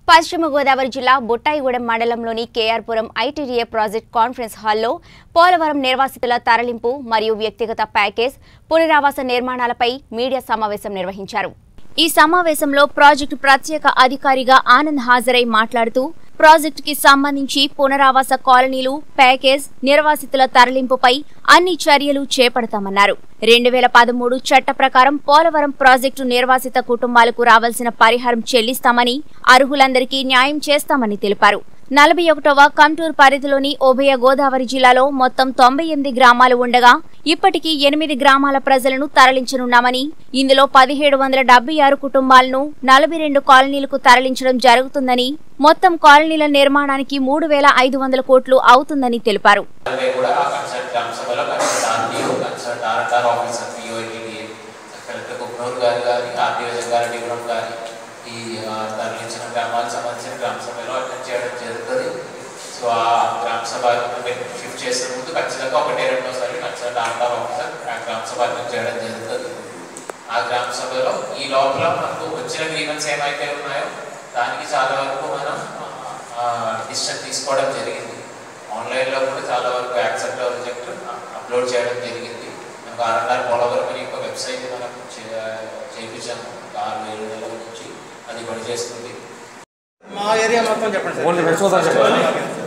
పశ్చిమ గోదావరి జిల్లా బుట్టాయిగూడెం మండలంలోని కేఆర్పురం ఐటీడీఏ ప్రాజెక్ట్ కాన్ఫరెన్స్ హాల్లో పోలవరం నిర్వాసితుల తరలింపు మరియు వ్యక్తిగత ప్యాకేజ్ పునరావాస నిర్మాణాలపై మీడియా సమావేశం నిర్వహించారు ఈ సమావేశంలో ప్రాజెక్టు ప్రత్యేక అధికారిగా ఆనంద్ హాజరై మాట్లాడుతూ ప్రాజెక్టుకి సంబంధించి పునరావాస కాలనీలు ప్యాకేజ్ నిర్వాసితుల తరలింపుపై అన్ని చర్యలు చేపడతామన్నారు రెండు వేల పదమూడు చట్ట ప్రకారం పోలవరం ప్రాజెక్టు నిర్వాసిత కుటుంబాలకు రావాల్సిన పరిహారం చెల్లిస్తామని అర్హులందరికీ న్యాయం చేస్తామని తెలిపారు నలభై ఒకటవ కంటూర్ పరిధిలోని ఉభయ గోదావరి జిల్లాలో మొత్తం తొంభై ఎనిమిది గ్రామాలు ఉండగా ఇప్పటికీ ఎనిమిది గ్రామాల ప్రజలను తరలించనున్నామని ఇందులో పదిహేడు వందల డెబ్బై ఆరు కుటుంబాలను నలభై రెండు కాలనీలకు తరలించడం జరుగుతుందని మొత్తం కాలనీల నిర్మాణానికి మూడు వేల ఐదు వందల కోట్లు అవుతుందని తెలిపారు అలాగే కూడా ఆ కన్సల్ట్ గ్రామ సభలో consult RTO consult RR officer PO ITDA collector Kuknoor గారు గారి ఆర్టీఓ జంగారెడ్డిపురం గారి ఈ ఆ, తరలించిన గ్రామాలకు సంబంధించిన గ్రామ సభలో అటెండ్ చేయడం జరుగుతుంది సో ఆ గ్రామ సభ షిఫ్ట్ చేసే ముందు ఖచ్చితంగా ఒకటే రెండోసారి కన్సల్ట్ ఆర్ఆర్ ఆఫీసర్ ఆ గ్రామ సభ అటెండ్ చేయడం జరుగుతుంది ఆ గ్రామ సభలో ఈ లోపల మనకు వచ్చిన గ్రీవెన్స్ ఏమైతే ఉన్నాయో దానికి చాలా వరకు మనం డిసిషన్ తీసుకోవడం జరిగింది ఆన్లైన్లో కూడా చాలా వరకు యాక్సెప్ట్ రిజెక్ట్ అప్లోడ్ చేయడం జరిగింది మనకు ఆర్ఆర్ పోలవరం అనే ఒక వెబ్సైట్ మనం చే- చేయించాము ఒక ఆరు ఏడు నెలల నుంచి అది పనిచేస్తుంది మా ఏరియా మొత్తం చెప్పండి సార్ ఓన్లీ వెస్టోదా చెప్పండి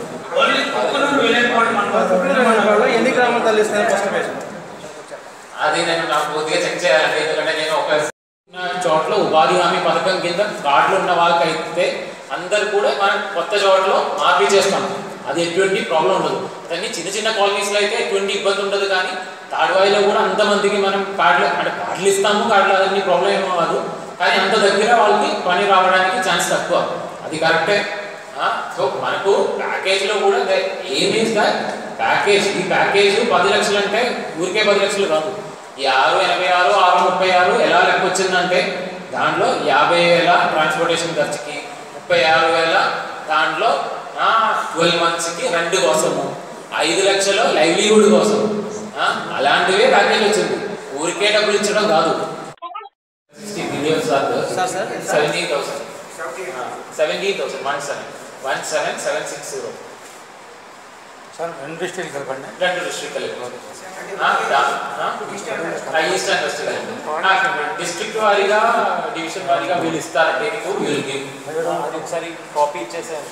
కుక్కనూరు మండలంలో ఎన్ని గ్రామాలు తరలిస్తున్నారు ఫస్ట్ ఫేజ్ అది నేను నాకు కొద్దిగా చెక్ చేయాలండి ఎందుకంటే నేను ఒక చోట్ల ఉపాధి హామీ పథకం కింద కార్డులు ఉన్న వాళ్ళకి అయితే అందరు కూడా మనం కొత్త చోట్ల మార్పీ చేస్తాం అది ఎటువంటి ప్రాబ్లం ఉండదు కానీ చిన్న చిన్న కాలనీస్లో అయితే ఎటువంటి ఇబ్బంది ఉండదు కానీ తాడువాయిలో కూడా అంతమందికి మనం కార్డులు అంటే కార్డులు ఇస్తాము కార్డులు అన్ని ప్రాబ్లం ఏమో కాదు కానీ అంత దగ్గర వాళ్ళకి పని రావడానికి ఛాన్స్ తక్కువ అది కరెక్టే సో మనకు ప్యాకేజ్లో కూడా ఏమీ ప్యాకేజ్ ఈ ప్యాకేజ్ పది లక్షలు అంటే ఊరికే పది లక్షలు కాదు ఈ ఆరు ఎనభై ఆరు ఆరు ముప్పై ఆరు ఎలా లెక్క వచ్చిందంటే దాంట్లో యాభై వేల ట్రాన్స్పోర్టేషన్ ఖర్చుకి ముప్పై ఆరు వేల దాంట్లో ట్వెల్వ్ మంత్స్కి రెంట్ కోసము ఐదు లక్షలు లైవ్లీహుడ్ కోసం ఆ, అలాంటివే ప్యాకేజ్ వచ్చింది ఊరికే డబ్బులు ఇచ్చడం కాదు sixty million sir sir sir seventeen thousand seventeen thousand one seven one seven seven six zero sir రెండు డిస్ట్రిక్ట్ కలపండి రెండు డిస్ట్రిక్ట్ ఈస్టర్న్ వెస్ట్ డిస్ట్రిక్ట్ వారీగా డివిజన్ వారీగా వీళ్ళు ఇస్తారండి మీకు వీళ్ళు give. అది ఒకసారి కాపీ ఇచ్చేసేయండి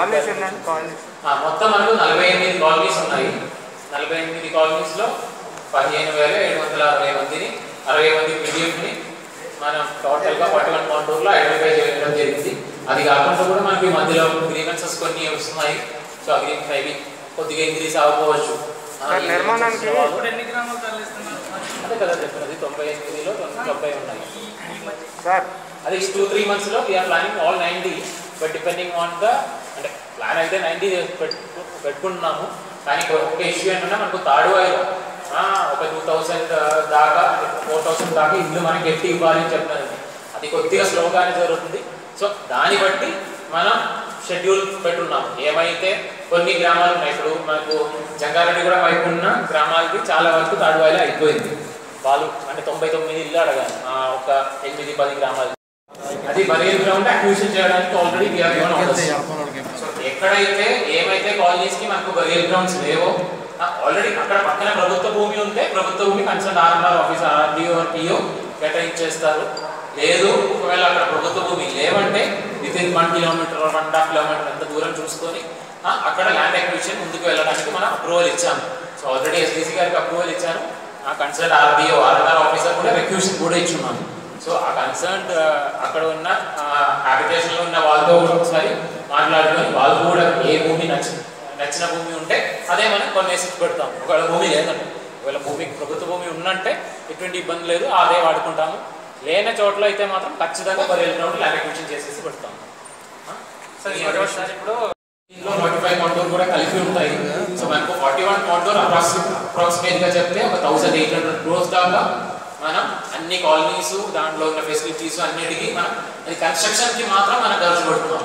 ఆ, మొత్తం మనకు నలభై ఎనిమిది కాలనీస్ ఉన్నాయి నలభై ఎనిమిది కాలనీస్ లో పదిహేను వేల ఏడు వందల అరవై మందిని అరవై మంది పీడిఎఫ్ని మనం టోటల్ గా ఫార్టీ వన్ కాంటూర్ లో ఐడెంటిఫై చేయడం జరిగింది అది కాకుండా కూడా మనకి మధ్యలో గ్రీవెన్సెస్ కొన్ని వస్తున్నాయి సో అవి అవి కొద్దిగా ఇంక్రీస్ అవ్వకపోవచ్చు ఆ, ఈ నిర్మాణానికి grievances ఎన్ని గ్రామాలు తరలిస్తున్నారు అదే కదా చెప్పినది తొంభై ఎనిమిదిలో తొంభై ఉన్నాయి సార్ అది ఈ టూ త్రీ మంత్స్లో we are planning all ninety but depending on the అంటే ప్లాన్ అయితే నైంటీ పెట్టుకుంటున్నాము కానీ ఒక ఇష్యూ ఏంటంటే మనకు తాడు వాయిలో ఒక టూ థౌసండ్ దాకా ఫోర్ థౌసండ్ దాకా ఇల్లు మనకి ఎట్టి ఇవ్వాలి అని చెప్పినది అది కొద్దిగా స్లోగానే జరుగుతుంది సో దాన్ని బట్టి మనం షెడ్యూల్ పెట్టున్నాము ఏమైతే కొన్ని గ్రామాలు ఉన్నాయి ఇప్పుడు మనకు జంగారెడ్డి కూడా వైపు ఉన్న గ్రామాలకి చాలా వరకు తాడువాయిలో అయిపోయింది వాళ్ళు అంటే తొంభై తొమ్మిది ఇల్లు అడగాలి ఆ, ఒక ఎనిమిది పది గ్రామాలు అది బరియల్ గ్రౌండ్ అక్విజిషన్ చేయడానికి already we are given orders so ఎక్కడైతే ఏమైతే కాలనీస్ కి మనకు బరియల్ గ్రౌండ్స్ లేవో ఆల్రెడీ అక్కడ పక్కన ప్రభుత్వ భూమి ఉంటే ప్రభుత్వ భూమి concern RMR office RDO PO కేటాయించేస్తారు లేదు ఒకవేళ అక్కడ ప్రభుత్వ భూమి లేవంటే within one kilometre one and half kilometre ఎంత దూరం చూసుకొని ఆ, అక్కడ ల్యాండ్ అక్విజిషన్ ముందుకు వెళ్ళడానికి మనం అప్రూవల్ ఇచ్చాము సో ఆల్రెడీ ఎస్డీసీ గారికి అప్రూవల్ ఇచ్చాను ఆ కన్సర్న్ ఆర్డీఓ ఆర్ఆర్ ఆఫీసర్ కూడా రిక్యూషన్ కూడా ఇచ్చున్నాము సో ఆ కన్సర్న్ అక్కడ ఉన్న హ్యాబిటేషన్ లో ఉన్న వాళ్ళతో కూడా ఒకసారి మాట్లాడుకొని వాళ్ళు కూడా ఏ భూమి నచ్చిన నచ్చిన భూమి ఉంటే అదే మనం కొన్ని వేసి పెడతాం ఒకవేళ భూమి లేదండి ఒకవేళ భూమి ప్రభుత్వ భూమి ఉన్నంటే ఎటువంటి ఇబ్బంది లేదు అదే వాడుకుంటాము లేని చోట్ల అయితే మాత్రం ఖచ్చితంగా బరియల్ గ్రౌండ్ ల్యాండ్ అక్విజిషన్ చేసేసి పెడతాము ఆ? సార్ ఈ ఇప్పుడు అడ్మిషన్- ఇప్పుడు దీనిలో ఫార్టీ ఫైవ్ కాంటూర్ కూడా కలిపి ఉంటాయి సో మనకు ఫార్టీ వన్ కాంటూర్ అప్రాక్సిమేట్ గా చెప్తే ఒక థౌసండ్ ఎయిట్ హండ్రెడ్ క్రోర్స్ దాకా మనం అన్ని కాలనీస్ దాంట్లో ఉన్న ఫెసిలిటీస్ అన్నిటికీ మనం అది కన్స్ట్రక్షన్ కి మాత్రం మనం ఖర్చు పెడుతున్నాం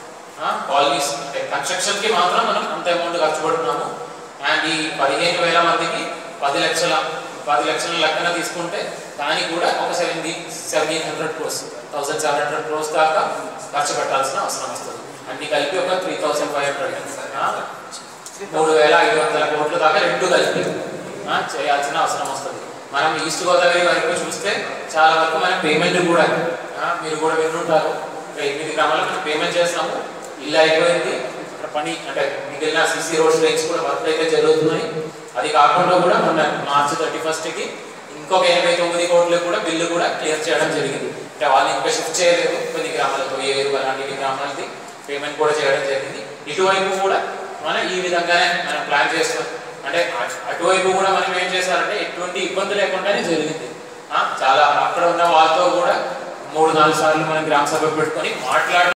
కాలనీస్ అంటే కన్స్ట్రక్షన్ కి మాత్రం మనం అంత అమౌంట్ ఖర్చు పెడుతున్నాము అండ్ ఈ పదిహేను వేల మందికి పది లక్షల పది లక్షల లెక్కన తీసుకుంటే దానికి కూడా ఒక seventy seventeen hundred crores thousand seven hundred crores దాకా ఖర్చు పెట్టాల్సిన అవసరం వస్తుంది అన్ని కలిపి ఒక త్రీ థౌసండ్ ఫైవ్ హండ్రెడ్ మూడు వేల ఐదు వందల కోట్ల దాకా రెండు కలిపి ఆ, చేయాల్సిన అవసరం వస్తుంది మనం ఈస్ట్ గోదావరి వరకు చూస్తే చాలా వరకు మనం పేమెంట్ కూడా ఆ, మీరు కూడా వినుంటారు ఒక ఎనిమిది గ్రామాలకు మనం పేమెంట్ చేస్తాము ఇల్లు అయిపోయింది అక్కడ పని అంటే మిగిలిన సిసి రోడ్స్ లైన్స్ కూడా వర్క్ అయితే జరుగుతున్నాయి అది కాకుండా కూడా మొన్న మార్చి థర్టీ ఫస్ట్కి ఇంకొక ఎనభై తొమ్మిది కోట్లకు కూడా బిల్లు కూడా క్లియర్ చేయడం జరిగింది అంటే వాళ్ళు ఇంకా షిఫ్ట్ చేయలేదు కొన్ని గ్రామాలతో ఏరు అలాంటి గ్రామాలకి పేమెంట్ కూడా చేయడం జరిగింది ఇటువైపు కూడా మనం ఈ విధంగానే మనం ప్లాన్ చేస్తాం అంటే అటు- అటువైపు కూడా మనం ఏం చేశారంటే ఎటువంటి ఇబ్బంది లేకుండానే జరిగింది ఆ, చాలా అక్కడ ఉన్న వాళ్ళతో కూడా మూడు నాలుగు సార్లు మనం గ్రామ సభ పెట్టుకొని మాట్లాడి